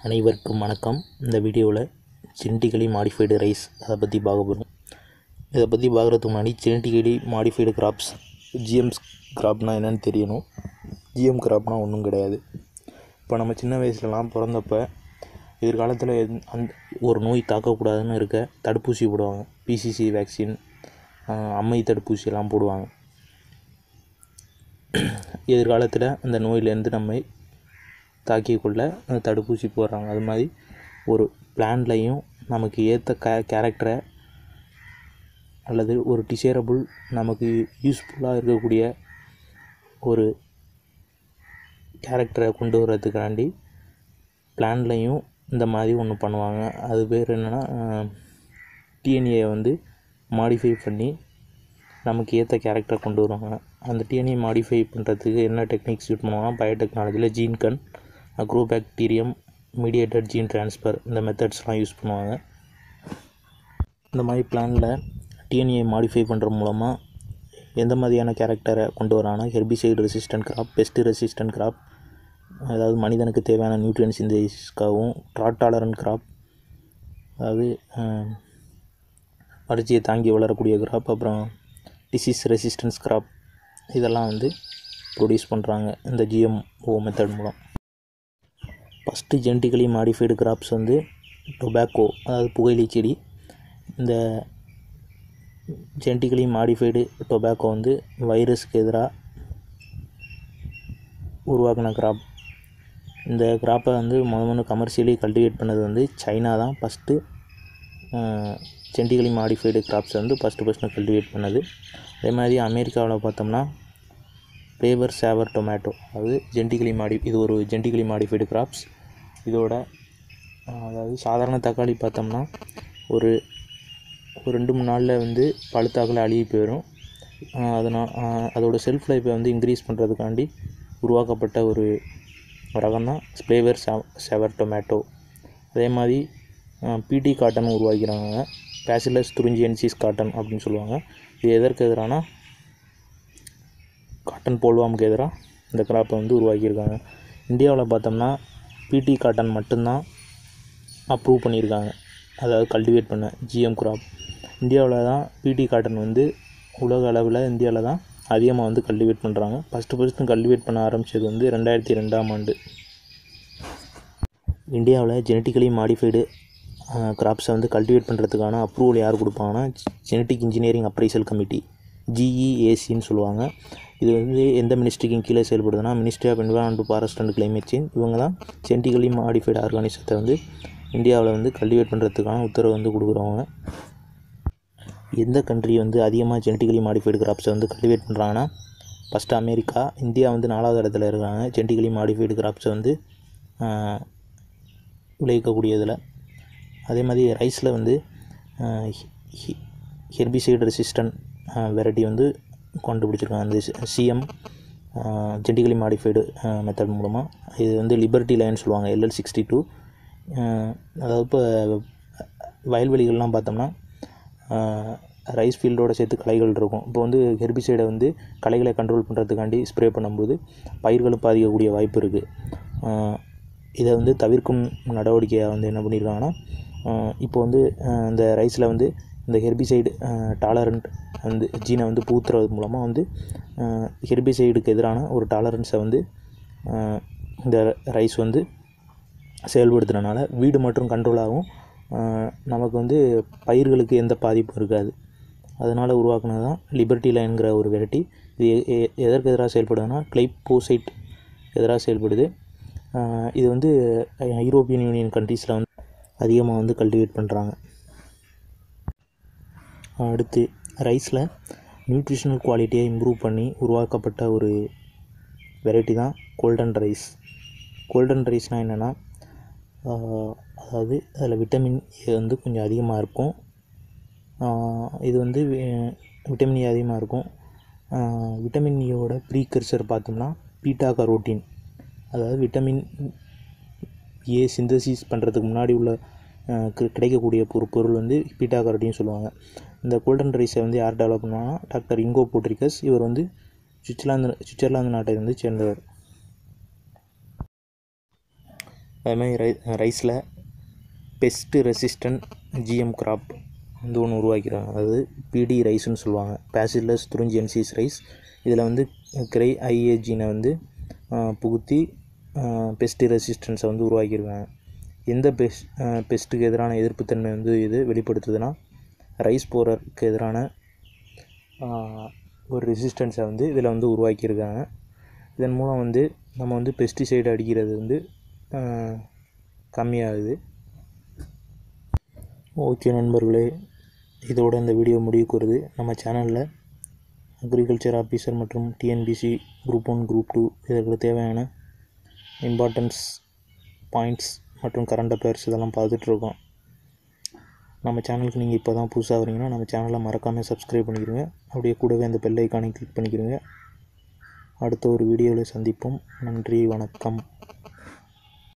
அனைவருக்கும் வணக்கம் இந்த வீடியோவில் ஜெனட்டிக்கலி மாடிஃபைடு ரைஸ் அதை பற்றி பார்க்க போகிறோம் இதை பற்றி பார்க்குறதுக்கு முன்னாடி ஜெனட்டிக்கலி மாடிஃபைடு கிராப்ஸ் ஜிஎம்ஸ் கிராப்னா என்னன்னு தெரியணும் ஜிஎம் கிராப்னா ஒன்றும் கிடையாது இப்போ நம்ம சின்ன வயசுலலாம் பிறந்தப்ப எதிர்காலத்தில் எந்- அந்த ஒரு நோய் தாக்கக்கூடாதுன்னு இருக்க தடுப்பூசி போடுவாங்க பிசிசி வேக்சின் அம்மை தடுப்பூசி எல்லாம் போடுவாங்க எதிர்காலத்தில் அந்த நோயிலேருந்து நம்மை தாக்கிக் கொள்ள அந்த தடுப்பூசி போடுறாங்க அது மாதிரி ஒரு பிளான்லையும் நமக்கு ஏற்ற கே கேரக்டரை அல்லது ஒரு டிசைரபுள் நமக்கு யூஸ்ஃபுல்லாக இருக்கக்கூடிய ஒரு கேரக்டரை கொண்டு வர்றதுக்காண்டி பிளான்லையும் இந்த மாதிரி ஒன்று பண்ணுவாங்க அது பேர் என்னென்னா டிஎன்ஏ வந்து மாடிஃபை பண்ணி நமக்கு ஏற்ற கேரக்டரை கொண்டு வருவாங்க அந்த டிஎன்ஏ மாடிஃபை பண்ணுறதுக்கு என்ன டெக்னிக்ஸ் யூஸ் பண்ணுவாங்கன்னா பயோடெக்னாலஜியில் gene gun agrobacterium mediated gene transfer இந்த மெத்தட்ஸ்லாம் யூஸ் பண்ணுவாங்க இந்த மாதிரி பிளானில் டிஎன்ஏ மாடிஃபை பண்ணுற மூலமாக எந்த மாதிரியான கேரக்டரை கொண்டு வராங்கன்னா herbicide resistant crop pest resistant crop அதாவது மனிதனுக்கு தேவையான நியூட்ரியன் சிந்தசிஸ்க்காகவும் ட்ராட் டாலரன் கிராப் அதாவது அஹ், வறட்சியை தாங்கி வளரக்கூடிய கிராப் அப்புறம் டிசீஸ் ரெசிஸ்டன்ஸ் கிராப் இதெல்லாம் வந்து ப்ரொடியூஸ் பண்ணுறாங்க இந்த ஜிஎம்ஓ மெத்தட் மூலம் ஃபஸ்ட்டு ஜெனட்டிக்கலி மாடிஃபைடு கிராப்ஸ் வந்து டொபாக்கோ அதாவது புகையிலை செடி இந்த ஜெனட்டிக்கலி மாடிஃபைடு டொபாக்கோ வந்து வைரஸ்க்கு எதிராக உருவாக்கின கிராப் இந்த கிராப்பை வந்து முத முதல்ல கமர்ஷியலி கல்டிவேட் பண்ணது வந்து சைனா தான் ஃபஸ்ட்டு ஜெனட்டிக்கலி மாடிஃபைடு கிராப்ஸ் வந்து ஃபஸ்ட்டு ஃபஸ்ட்டு கல்டிவேட் பண்ணது அதே மாதிரி அமெரிக்காவில் பார்த்தோம்னா பேவர் சேவர் டொமேட்டோ அதாவது ஜெனட்டிக்கலி மாடி இது ஒரு ஜெனட்டிக்கலி மாடிஃபைடு கிராப்ஸ் இதோட அஹ், அதாவது சாதாரண தக்காளி பார்த்தோம்னா ஒரு ஒரு ரெண்டு மூணு நாளில் வந்து பழுத்தாக்கில் அழுகி போயிடும் அதனால் அதோட செல்ஃப் லைஃப்பை வந்து இன்க்ரீஸ் பண்ணுறதுக்காண்டி உருவாக்கப்பட்ட ஒரு ரகம் தான் ஸ்ப்ளேவர் செவர் டொமேட்டோ அதே மாதிரி பிடி காட்டன் உருவாக்கிறாங்க பேசிலஸ் துரிஞ்சியன்சிஸ் காட்டன் அப்படின்னு சொல்லுவாங்க இது எதற்கு எதிரானா காட்டன் போல்வாமுக்கு எதிராக இந்த கிராப்பை வந்து உருவாக்கியிருக்காங்க இந்தியாவில் பார்த்தோம்னா பிடி காட்டன் மட்டும்தான் அப்ரூவ் பண்ணியிருக்காங்க அதாவது கல்டிவேட் பண்ண ஜிஎம் கிராப் இந்தியாவில் தான் பிடி காட்டன் வந்து உலக அளவில் இந்தியாவில் தான் அதிகமாக வந்து கல்டிவேட் பண்ணுறாங்க ஃபஸ்ட்டு ஃபஸ்ட்டு கல்டிவேட் பண்ண ஆரம்பித்தது வந்து ரெண்டாயிரத்தி ரெண்டாம் ஆண்டு இந்தியாவில் ஜெனட்டிக்கலி மாடிஃபைடு கிராப்ஸை வந்து கல்டிவேட் பண்ணுறதுக்கான அப்ரூவல் யார் கொடுப்பாங்கன்னா ஜெனட்டிக் இன்ஜினியரிங் அப்ரைசல் கமிட்டி ஜிஇஏசின்னு சொல்லுவாங்க இது வந்து எந்த மினிஸ்ட்ரிக்கும் கீழே செயல்படுதுன்னா ministry of environment forest and climate change இவங்க தான் ஜெனட்டிக்கலி மாடிஃபைடு ஆர்கானிசத்தை வந்து இந்தியாவில் வந்து கல்டிவேட் பண்ணுறதுக்கான உத்தரவு வந்து கொடுக்குறவங்க எந்த கண்ட்ரி வந்து அதிகமாக ஜெனட்டிக்கலி மாடிஃபைடு கிராப்ஸை வந்து கல்டிவேட் பண்ணுறாங்கன்னா ஃபஸ்ட்டு அமெரிக்கா இந்தியா வந்து நாலாவது இடத்துல இருக்காங்க ஜெனட்டிக்கலி மாடிஃபைடு கிராப்ஸை வந்து ஆஹ், விளைவிக்கக்கூடியதில் அதே மாதிரி ரைஸில் வந்து ஹெர்பிசைடு ரெசிஸ்டன்ட் வெரைட்டி வந்து கண்டுபிடிச்சிருக்காங்க அந்த சிஎம் ஜெனட்டிக்கலி மாடிஃபைடு மெத்தட் மூலமாக இது வந்து லிபர்ட்டி லைன் சொல்லுவாங்க எல்எல் சிக்ஸ்டி டூ அதாவது இப்போ வயல்வெளிகள்லாம் பார்த்தோம்னா ரைஸ் ஃபீல்டோட சேர்த்து களைகள் இருக்கும் இப்போ வந்து ஹெர்பிசைடை வந்து களைகளை கண்ட்ரோல் பண்ணுறதுக்காண்டி ஸ்ப்ரே பண்ணும்போது பயிர்களும் பாதிக்கக்கூடிய வாய்ப்பு இருக்குது இதை வந்து தவிர்க்கும் நடவடிக்கையாக வந்து என்ன பண்ணியிருக்காங்கன்னா ஆஹ் இப்போ வந்து ஆஹ் இந்த ரைஸில் வந்து இந்த ஹெர்பிசைடு டாலரண்ட் வந்து ஜீனை வந்து பூத்துறது மூலமாக வந்து ஹெர்பிசைடுக்கு எதிரான ஒரு டாலரன்ஸை வந்து ஆஹ் இந்த ரைஸ் வந்து செயல்படுத்துறதுனால வீடு மற்றும் கண்ட்ரோல் ஆகும் ஆஹ் நமக்கு வந்து பயிர்களுக்கு எந்த பாதிப்பும் இருக்காது அதனால் உருவாக்குனது தான் லிபர்ட்டி லைன்கிற ஒரு வெரைட்டி இது எ- எ- எதற்கு எதிராக செயல்படுதுன்னா கிளைப்போசைட் எதிராக செயல்படுது ஆஹ் இது வந்து ஐரோப்பியன் யூனியன் கண்ட்ரீஸில் வந்து அதிகமாக வந்து கல்டிவேட் பண்ணுறாங்க அடுத்து ரைஸில் நியூட்ரிஷனல் குவாலிட்டியை இம்ப்ரூவ் பண்ணி உருவாக்கப்பட்ட ஒரு வெரைட்டி தான் கோல்டன் ரைஸ் கோல்டன் ரைஸ்னால் என்னென்னா அதாவது அதில் விட்டமின் ஏ வந்து கொஞ்சம் அதிகமாக இருக்கும் ஆஹ் இது வந்து வி- விட்டமின் ஏ அதிகமாக இருக்கும் ஆஹ் விட்டமின் ஏவோட ப்ரீகர்சர் பார்த்தோம்னா பீட்டா கரோட்டின் அதாவது விட்டமின் ஏ சிந்தசிஸ் பண்ணுறதுக்கு முன்னாடி உள்ள ஆஹ் கி- கிடைக்கக்கூடிய ஒரு பொருள் வந்து பீட்டா கரோட்டின்னு சொல்லுவாங்க இந்த கோல்டன் ரைஸை வந்து யார் டெவலப் பண்ணுவாங்கன்னா டாக்டர் இங்கோ போட்ரிகஸ் இவர் வந்து சுவிட்சர்லாந்து சுவிட்சர்லாந்து நாட்டை வந்து சேர்ந்தவர் அதுமாதிரி ரை ரைஸில் பெஸ்ட்டு ரெசிஸ்டன்ட் ஜிஎம் கிராப் வந்து ஒன்று உருவாக்கிறாங்க அதாவது பிடி ரைஸ்னு சொல்லுவாங்க பேசிலஸ் துருஞ்சியன்சிஸ் ரைஸ் இதில் வந்து கிரை ஐஏஜினை வந்து ஆஹ், புகுத்தி பெஸ்ட் ரெசிஸ்டன்ஸை வந்து உருவாக்கியிருக்காங்க எந்த பெஸ்ட் பெஸ்ட்டுக்கு எதிரான எதிர்ப்புத்தன்மை வந்து இது வெளிப்படுத்துதுன்னா ரைஸ் போரருக்கு எதிரான ஆஹ், ஒரு ரெசிஸ்டன்ஸை வந்து இதில் வந்து உருவாக்கியிருக்காங்க இதன் மூலம் வந்து நம்ம வந்து பெஸ்டிசைடு அடிக்கிறது வந்து ஆஹ், கம்மியாகுது ஓகே நண்பர்களே இதோட இந்த வீடியோ முடிவுக்கு வருது நம்ம சேனலில் அக்ரிகல்ச்சர் ஆஃபீஸர் மற்றும் TNPSC group one group two இதற்கு தேவையான இம்பார்ட்டன்ஸ் பாயிண்ட்ஸ் மற்றும் கரண்ட் அஃபேர்ஸ் இதெல்லாம் பார்த்துட்ருக்கோம் நம்ம சேனலுக்கு நீங்கள் இப்போ தான் புதுசாக வரீங்கன்னா நம்ம சேனலை மறக்காமல் சப்ஸ்கிரைப் பண்ணிக்கிறங்க அப்படியே கூடவே அந்த பெல் ஐக்கானை கிளிக் பண்ணிக்கிறங்க அடுத்த ஒரு வீடியோவில் சந்திப்போம் நன்றி வணக்கம்